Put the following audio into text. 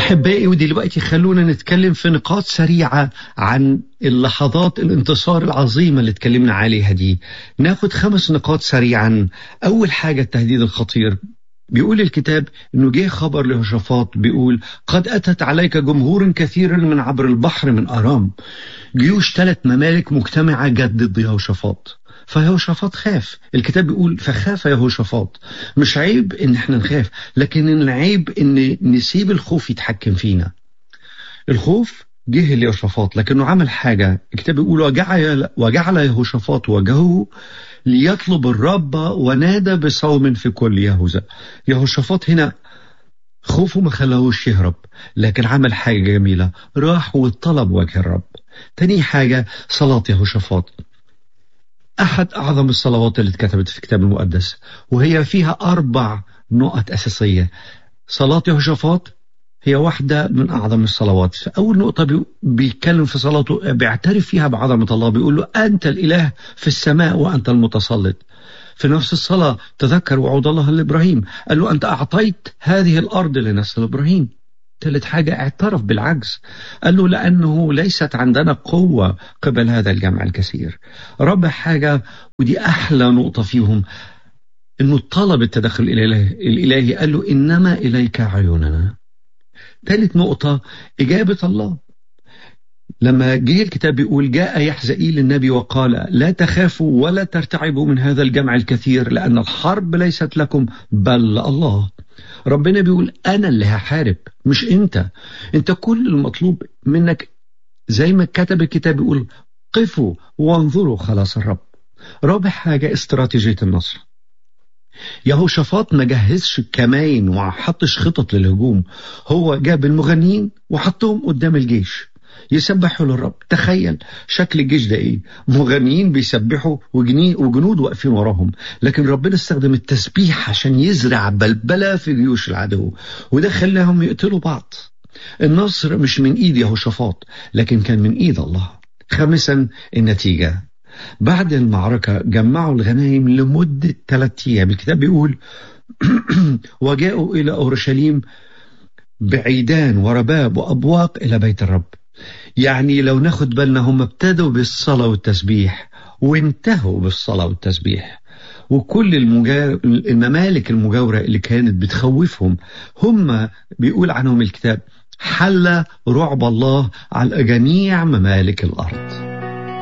أحبائي ودلوقتي خلونا نتكلم في نقاط سريعة عن اللحظات الانتصار العظيمة اللي اتكلمنا عليها دي ناخد خمس نقاط سريعا أول حاجة التهديد الخطير بيقول الكتاب انه جه خبر لهشافاط بيقول قد اتت عليك جمهور كثير من عبر البحر من ارام جيوش ثلاث ممالك مجتمعه جت ضد يهوشافاط فيهوشافاط خاف الكتاب بيقول فخاف يهوشافاط مش عيب ان احنا نخاف لكن العيب ان نسيب الخوف يتحكم فينا الخوف جه ليهوشافاط لكنه عمل حاجة الكتاب بيقول وجعل, وجعل يهوشافاط وجهه ليطلب الرب ونادى بصوم في كل يهوذا يهوشافاط هنا خوفه ما خلاهوش يهرب لكن عمل حاجة جميلة راح وطلب وجه الرب تاني حاجة صلاة يهوشافاط أحد أعظم الصلوات اللي اتكتبت في الكتاب المقدس وهي فيها أربع نقط أساسية صلاة يهوشافاط هي واحدة من أعظم الصلوات أول نقطة بيتكلم في صلاته بيعترف فيها بعظمة الله بيقول له أنت الإله في السماء وأنت المتسلط في نفس الصلاة تذكر وعود الله لإبراهيم قال له أنت أعطيت هذه الأرض لنسل إبراهيم ثالث حاجة اعترف بالعجز قال له لأنه ليست عندنا قوة قبل هذا الجمع الكثير رابع حاجة ودي أحلى نقطة فيهم أنه طلب التدخل الإلهي, الإلهي قال له إنما إليك عيوننا ثالث نقطة إجابة الله لما جه الكتاب بيقول جاء يحزئيل النبي وقال لا تخافوا ولا ترتعبوا من هذا الجمع الكثير لأن الحرب ليست لكم بل الله ربنا بيقول أنا اللي هحارب مش أنت أنت كل المطلوب منك زي ما كتب الكتاب بيقول قفوا وانظروا خلاص الرب رابع حاجة استراتيجية النصر يهوشافاط ما جهزش كماين وما حطش خطط للهجوم هو جاب المغنيين وحطهم قدام الجيش يسبحوا للرب تخيل شكل الجيش ده ايه مغنيين بيسبحوا وجنود واقفين وراهم لكن ربنا استخدم التسبيح عشان يزرع بلبلة في جيوش العدو وده خلاهم يقتلوا بعض النصر مش من ايد يهوشافاط لكن كان من ايد الله خامسا النتيجة بعد المعركة جمعوا الغنائم لمدة ثلاثة أيام الكتاب بيقول وجاءوا إلى أورشليم بعيدان ورباب وأبواق إلى بيت الرب يعني لو ناخد بالنا هم ابتدوا بالصلاة والتسبيح وانتهوا بالصلاة والتسبيح وكل المجا... الممالك المجاورة اللي كانت بتخوفهم هم بيقول عنهم الكتاب حل رعب الله على جميع ممالك الأرض